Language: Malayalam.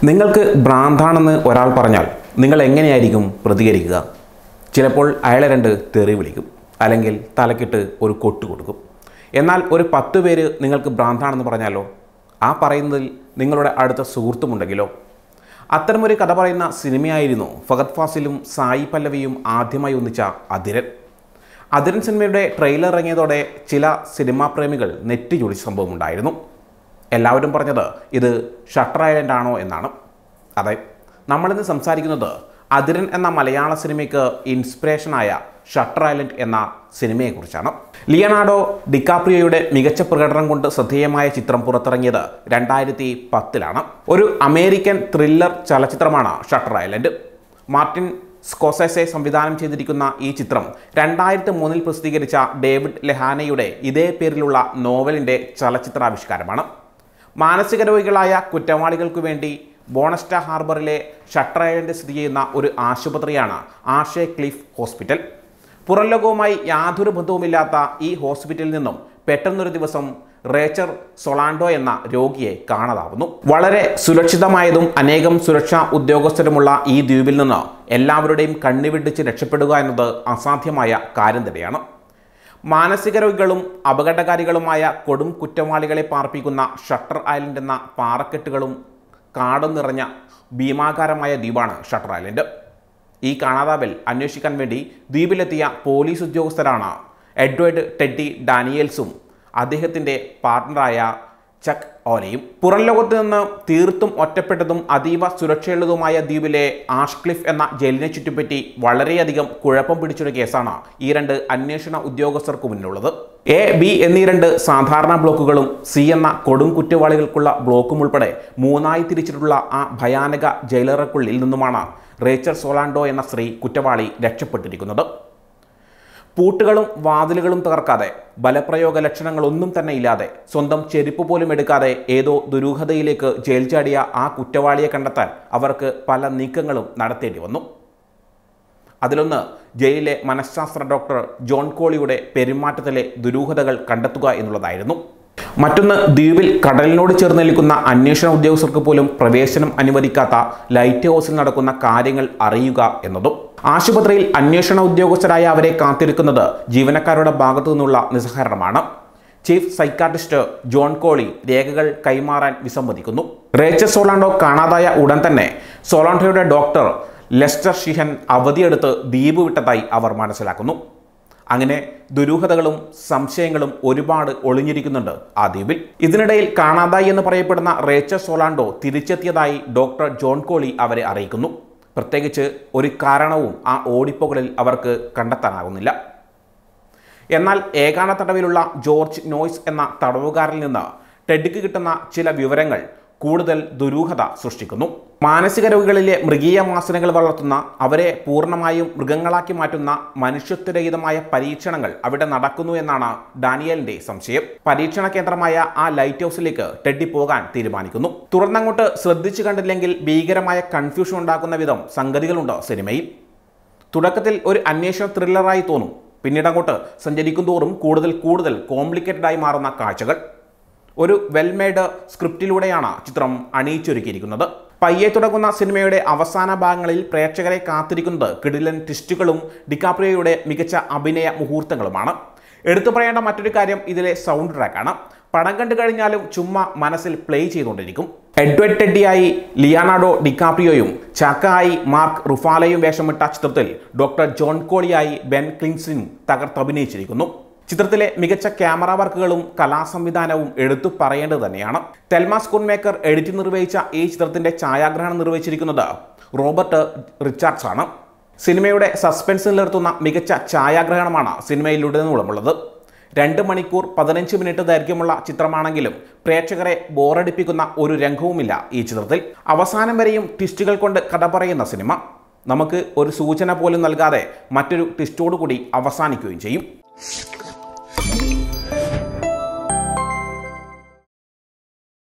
നിങ്ങൾക്ക് ഭ്രാന്താണെന്ന് ഒരാൾ പറഞ്ഞാൽ നിങ്ങൾ എങ്ങനെയായിരിക്കും പ്രതികരിക്കുക ചിലപ്പോൾ അയാളെ രണ്ട് തെറി വിളിക്കും അല്ലെങ്കിൽ തലക്കിട്ട് ഒരു കൊട്ട് കൊടുക്കും എന്നാൽ ഒരു പത്ത് പേര് നിങ്ങൾക്ക് ഭ്രാന്താണെന്ന് പറഞ്ഞാലോ ആ പറയുന്നതിൽ നിങ്ങളുടെ അടുത്ത സുഹൃത്തുമുണ്ടെങ്കിലോ അത്തരമൊരു കഥ പറയുന്ന സിനിമയായിരുന്നു ഫഹദ് ഫാസിലും സായി പല്ലവിയും ആദ്യമായി ഒന്നിച്ച അതിരൻ അതിരൻ സിനിമയുടെ ട്രെയിലർ ഇറങ്ങിയതോടെ ചില സിനിമാ പ്രേമികൾ നെറ്റി ചൊടിച്ച സംഭവമുണ്ടായിരുന്നു എല്ലാവരും പറഞ്ഞത് ഇത് ഷട്ടർ ഐലൻഡ് ആണോ എന്നാണ് അതെ നമ്മളിന്ന് സംസാരിക്കുന്നത് അതിരൻ എന്ന മലയാള സിനിമയ്ക്ക് ഇൻസ്പിറേഷനായ ഷട്ടർ ഐലൻഡ് എന്ന സിനിമയെക്കുറിച്ചാണ് ലിയനാർഡോ ഡിക്കാപ്രിയോയുടെ മികച്ച പ്രകടനം കൊണ്ട് ശ്രദ്ധേയമായ ചിത്രം പുറത്തിറങ്ങിയത് രണ്ടായിരത്തി പത്തിലാണ് ഒരു അമേരിക്കൻ ത്രില്ലർ ചലച്ചിത്രമാണ് ഷട്ടർ ഐലൻഡ് മാർട്ടിൻ സ്കോസെസെ സംവിധാനം ചെയ്തിരിക്കുന്ന ഈ ചിത്രം രണ്ടായിരത്തി മൂന്നിൽ പ്രസിദ്ധീകരിച്ച ഡേവിഡ് ലെഹാനയുടെ ഇതേ പേരിലുള്ള നോവലിൻ്റെ ചലച്ചിത്രാവിഷ്കാരമാണ് മാനസിക രോഗികളായ കുറ്റവാളികൾക്കു വേണ്ടി ബോണസ്റ്റ ഹാർബറിലെ ഷട്ടർ ഐലൻഡ് സ്ഥിതി ചെയ്യുന്ന ഒരു ആശുപത്രിയാണ് ആഷെ ക്ലിഫ് ഹോസ്പിറ്റൽ പുറം ലോകവുമായി യാതൊരു ബന്ധവുമില്ലാത്ത ഈ ഹോസ്പിറ്റലിൽ നിന്നും പെട്ടെന്നൊരു ദിവസം റേച്ചർ സൊളാൻഡോ എന്ന രോഗിയെ കാണാതാവുന്നു വളരെ സുരക്ഷിതമായതും അനേകം സുരക്ഷാ ഉദ്യോഗസ്ഥരുമുള്ള ഈ ദ്വീപിൽ നിന്ന് എല്ലാവരുടെയും കണ്ണുവിടിച്ച് രക്ഷപ്പെടുക എന്നത് അസാധ്യമായ കാര്യം തന്നെയാണ് മാനസിക രോഗികളും അപകടകാരികളുമായ കൊടും കുറ്റവാളികളെ പാർപ്പിക്കുന്ന ഷട്ടർ ഐലൻഡ് എന്ന പാറക്കെട്ടുകളും കാടും നിറഞ്ഞ ഭീമാകാരമായ ദ്വീപാണ് ഷട്ടർ ഐലൻഡ് ഈ കാണാതാവൽ അന്വേഷിക്കാൻ വേണ്ടി ദ്വീപിലെത്തിയ പോലീസ് ഉദ്യോഗസ്ഥരാണ് എഡ്വേർഡ് ടെഡി ഡാനിയൽസും അദ്ദേഹത്തിൻ്റെ പാർട്ട്ണറായ ചക്ക് ഓനയും പുറം ലോകത്ത് നിന്ന് തീർത്തും ഒറ്റപ്പെട്ടതും അതീവ സുരക്ഷയുള്ളതുമായ ദ്വീപിലെ ആഷ്ക്ലിഫ് എന്ന ജയിലിനെ ചുറ്റിപ്പറ്റി വളരെയധികം കുഴപ്പം പിടിച്ചൊരു കേസാണ് ഈ രണ്ട് അന്വേഷണ ഉദ്യോഗസ്ഥർക്ക് മുന്നിലുള്ളത് എ ബി എന്നീ രണ്ട് സാധാരണ ബ്ലോക്കുകളും സി എന്ന കൊടും കുറ്റവാളികൾക്കുള്ള ബ്ലോക്കും ഉൾപ്പെടെ മൂന്നായി തിരിച്ചിട്ടുള്ള ആ ഭയാനക ജയിലറക്കുള്ളിൽ നിന്നുമാണ് റേച്ചർ സോളാൻഡോ എന്ന സ്ത്രീ കുറ്റവാളി രക്ഷപ്പെട്ടിരിക്കുന്നത് പൂട്ടുകളും വാതിലുകളും തകർക്കാതെ ബലപ്രയോഗ ലക്ഷണങ്ങളൊന്നും തന്നെ ഇല്ലാതെ സ്വന്തം ചെരുപ്പ് പോലും എടുക്കാതെ ഏതോ ദുരൂഹതയിലേക്ക് ജയിൽ ചാടിയ ആ കുറ്റവാളിയെ കണ്ടെത്താൻ അവർക്ക് പല നീക്കങ്ങളും നടത്തേണ്ടി വന്നു അതിലൊന്ന് ജയിലിലെ മനഃശാസ്ത്ര ഡോക്ടർ ജോൺ കോളിയുടെ പെരുമാറ്റത്തിലെ ദുരൂഹതകൾ കണ്ടെത്തുക എന്നുള്ളതായിരുന്നു മറ്റൊന്ന് ദ്വീപിൽ കടലിനോട് ചേർന്ന് നിൽക്കുന്ന അന്വേഷണ ഉദ്യോഗസ്ഥർക്ക് പോലും പ്രവേശനം അനുവദിക്കാത്ത ലൈറ്റ് ഹൗസിൽ നടക്കുന്ന കാര്യങ്ങൾ അറിയുക എന്നതും ആശുപത്രിയിൽ അന്വേഷണ ഉദ്യോഗസ്ഥരായ അവരെ കാത്തിരിക്കുന്നത് ജീവനക്കാരുടെ ഭാഗത്തു നിന്നുള്ള നിസ്സഹകരണമാണ് ചീഫ് സൈക്കാട്രിസ്റ്റ് ജോൺ കോളി രേഖകൾ കൈമാറാൻ വിസമ്മതിക്കുന്നു റേച്ചർ സോളാണ്ടോ കാണാതായ ഉടൻ തന്നെ സോളാണ്ടോയുടെ ഡോക്ടർ ലെസ്റ്റർ ഷിഹൻ അവധിയെടുത്ത് ദ്വീപ് വിട്ടതായി അവർ മനസ്സിലാക്കുന്നു അങ്ങനെ ദുരൂഹതകളും സംശയങ്ങളും ഒരുപാട് ഒളിഞ്ഞിരിക്കുന്നുണ്ട് ആ ദ്വീപിൽ ഇതിനിടയിൽ കാണാതായി എന്ന് പറയപ്പെടുന്ന റേച്ചർ സോളാണ്ടോ തിരിച്ചെത്തിയതായി ഡോക്ടർ ജോൺ കോളി അവരെ അറിയിക്കുന്നു പ്രത്യേകിച്ച് ഒരു കാരണവും ആ ഓടിപ്പോകളിൽ അവർക്ക് കണ്ടെത്താനാകുന്നില്ല എന്നാൽ ഏകാന തടവിലുള്ള ജോർജ് നോയ്സ് എന്ന തടവുകാരിൽ നിന്ന് ടെഡിക്ക് കിട്ടുന്ന ചില വിവരങ്ങൾ കൂടുതൽ ദുരൂഹത സൃഷ്ടിക്കുന്നു മാനസിക രോഗികളിലെ മൃഗീയ വാസനകൾ വളർത്തുന്ന അവരെ പൂർണ്ണമായും മൃഗങ്ങളാക്കി മാറ്റുന്ന മനുഷ്യത്വരഹിതമായ പരീക്ഷണങ്ങൾ അവിടെ നടക്കുന്നു എന്നാണ് ഡാനിയലിന്റെ സംശയം പരീക്ഷണ കേന്ദ്രമായ ആ ലൈറ്റ് ഹൗസിലേക്ക് ടെഡി പോകാൻ തീരുമാനിക്കുന്നു തുടർന്നങ്ങോട്ട് ശ്രദ്ധിച്ചു കണ്ടില്ലെങ്കിൽ ഭീകരമായ കൺഫ്യൂഷൻ ഉണ്ടാക്കുന്ന വിധം സംഗതികളുണ്ട് സിനിമയിൽ തുടക്കത്തിൽ ഒരു അന്വേഷണ ത്രില്ലറായി തോന്നും പിന്നീട് അങ്ങോട്ട് സഞ്ചരിക്കും തോറും കൂടുതൽ കൂടുതൽ കോംപ്ലിക്കേറ്റഡ് ആയി മാറുന്ന കാഴ്ചകൾ ഒരു വെൽമെയ്ഡ് സ്ക്രിപ്റ്റിലൂടെയാണ് ചിത്രം അണിയിച്ചൊരുക്കിയിരിക്കുന്നത് പയ്യെ തുടങ്ങുന്ന സിനിമയുടെ അവസാന ഭാഗങ്ങളിൽ പ്രേക്ഷകരെ കാത്തിരിക്കുന്നത് കിടിലൻ ട്വിസ്റ്റുകളും ഡിക്കാപ്രിയോയുടെ മികച്ച അഭിനയ മുഹൂർത്തങ്ങളുമാണ് എടുത്തു പറയേണ്ട മറ്റൊരു കാര്യം ഇതിലെ സൗണ്ട് ട്രാക്കാണ് പടം കണ്ടു കഴിഞ്ഞാലും ചുമ്മാ മനസ്സിൽ പ്ലേ ചെയ്തുകൊണ്ടിരിക്കും എഡ്വേർഡ് ടെഡിയായി ലിയാനാർഡോ ഡിക്കാപ്രിയോയും ചാക്കായി മാർക്ക് റുഫാലയും വേഷമിട്ട ചിത്രത്തിൽ ഡോക്ടർ ജോൺ കോളിയായി ബെൻ ക്ലിൻസിനും തകർത്തഭിനയിച്ചിരിക്കുന്നു ചിത്രത്തിലെ മികച്ച ക്യാമറ വർക്കുകളും കലാസംവിധാനവും എടുത്തു പറയേണ്ടത് തന്നെയാണ് തെൽമ സ്കൂൺ മേക്കർ എഡിറ്റ് നിർവഹിച്ച ഈ ചിത്രത്തിന്റെ ഛായാഗ്രഹണം നിർവഹിച്ചിരിക്കുന്നത് റോബർട്ട് റിച്ചാർഡ്സ് ആണ് സിനിമയുടെ സസ്പെൻസ് നിലനിർത്തുന്ന മികച്ച ഛായാഗ്രഹണമാണ് സിനിമയിലുടനീളമുള്ളത് രണ്ട് മണിക്കൂർ പതിനഞ്ച് മിനിറ്റ് ദൈർഘ്യമുള്ള ചിത്രമാണെങ്കിലും പ്രേക്ഷകരെ ബോറടിപ്പിക്കുന്ന ഒരു രംഗവുമില്ല ഈ ചിത്രത്തിൽ അവസാനം വരെയും ട്വിസ്റ്റുകൾ കൊണ്ട് കഥ പറയുന്ന സിനിമ നമുക്ക് ഒരു സൂചന പോലും നൽകാതെ മറ്റൊരു ട്വിസ്റ്റോടു കൂടി അവസാനിക്കുകയും ചെയ്യും